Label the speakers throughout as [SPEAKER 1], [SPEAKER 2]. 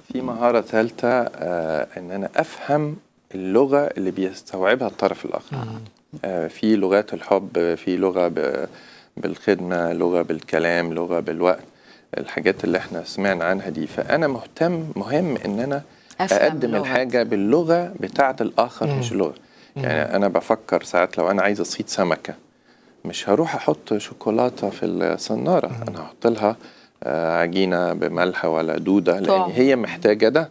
[SPEAKER 1] في مهارة ثالثة آه إن أنا أفهم اللغة اللي بيستوعبها الطرف الآخر آه في لغات الحب في لغة ب- بالخدمة لغة بالكلام لغة بالوقت الحاجات اللي احنا سمعنا عنها دي فأنا مهتم مهم إن أنا
[SPEAKER 2] أفهم
[SPEAKER 1] أقدم
[SPEAKER 2] اللغة.
[SPEAKER 1] الحاجة باللغة بتاعة الآخر مش اللغة يعني أنا بفكر ساعات لو أنا عايز أصيد سمكة مش هروح احط شوكولاته في الصناره انا هحط لها آه، عجينه بملح ولا دوده لان
[SPEAKER 2] طعم.
[SPEAKER 1] هي محتاجه ده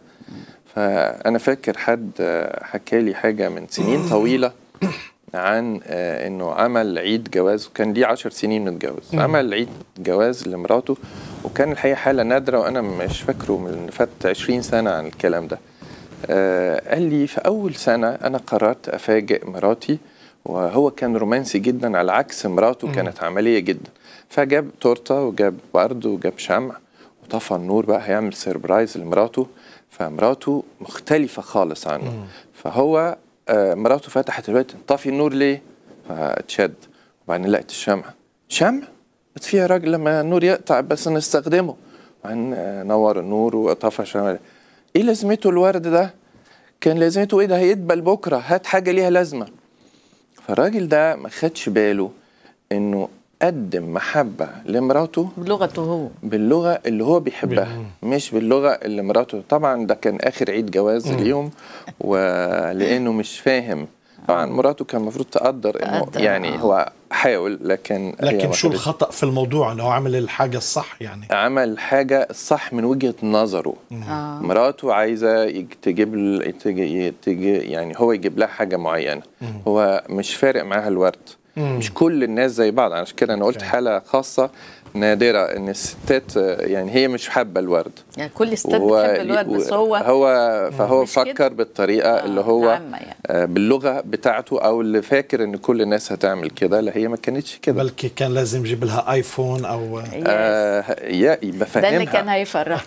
[SPEAKER 1] فانا فاكر حد آه، حكى لي حاجه من سنين طويله عن آه، انه عمل عيد جواز وكان ليه عشر سنين متجوز عمل عيد جواز لمراته وكان الحقيقه حاله نادره وانا مش فاكره من فات 20 سنه عن الكلام ده آه، قال لي في اول سنه انا قررت افاجئ مراتي وهو كان رومانسي جدا على عكس مراته كانت عمليه جدا فجاب تورته وجاب ورد وجاب شمع وطفى النور بقى هيعمل سيربرايز لمراته فمراته مختلفه خالص عنه فهو آه، مراته فتحت البيت طفي النور ليه فاتشد وبعدين لقت الشمع شمع اطفي يا راجل لما النور يقطع بس نستخدمه وبعدين آه، نور النور وطفى الشمع ايه لازمته الورد ده كان لازمته ايه ده هيدبل بكره هات حاجه ليها لازمه فالراجل ده ما خدش باله انه قدم محبه لمراته
[SPEAKER 2] بلغته هو
[SPEAKER 1] باللغه اللي هو بيحبها مش باللغه اللي مراته طبعا ده كان اخر عيد جواز ليهم ولانه مش فاهم طبعا مراته كان المفروض تقدر انه
[SPEAKER 2] تقدر،
[SPEAKER 1] يعني
[SPEAKER 2] آه.
[SPEAKER 1] هو حاول لكن هي
[SPEAKER 3] لكن
[SPEAKER 1] ما
[SPEAKER 3] شو
[SPEAKER 1] خدتش.
[SPEAKER 3] الخطا في الموضوع انه هو عمل الحاجه الصح يعني
[SPEAKER 1] عمل حاجه الصح من وجهه نظره
[SPEAKER 2] آه.
[SPEAKER 1] مراته عايزه يج- تجيب ل- تج- تج- يعني هو يجيب لها حاجه معينه هو مش فارق معاها الورد مش كل الناس زي بعض عشان كده انا قلت
[SPEAKER 3] أوكي.
[SPEAKER 1] حاله خاصه نادره ان الستات آه، يعني هي مش حابه الورد
[SPEAKER 2] يعني كل الستات
[SPEAKER 1] وهو-
[SPEAKER 2] بتحب الورد بس هو
[SPEAKER 1] هو فهو
[SPEAKER 2] مش كده.
[SPEAKER 1] فكر بالطريقه
[SPEAKER 2] آه،
[SPEAKER 1] اللي هو
[SPEAKER 2] عامة يعني.
[SPEAKER 1] آه، باللغه بتاعته او اللي فاكر ان كل الناس هتعمل كده لا هي ما كانتش كده
[SPEAKER 3] بلكي كان لازم يجيب لها ايفون او
[SPEAKER 2] Yes.
[SPEAKER 1] آه يا
[SPEAKER 2] ده اللي
[SPEAKER 1] بفهمها
[SPEAKER 2] كان هيفرح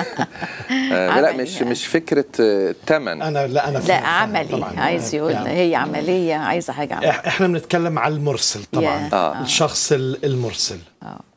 [SPEAKER 1] آه لا
[SPEAKER 2] عملي
[SPEAKER 1] مش
[SPEAKER 2] يعني.
[SPEAKER 1] مش فكره آه، تمن
[SPEAKER 3] انا لا انا
[SPEAKER 2] لا
[SPEAKER 3] فاهم- فاهم
[SPEAKER 2] عملي
[SPEAKER 3] طبعاً.
[SPEAKER 2] عايز يقول
[SPEAKER 3] يعني
[SPEAKER 2] هي عمليه عايزه حاجه عمليه
[SPEAKER 3] إح- احنا بنتكلم على المرسل طبعا
[SPEAKER 2] Yeah.
[SPEAKER 1] آه.
[SPEAKER 3] الشخص ال- المرسل
[SPEAKER 2] آه.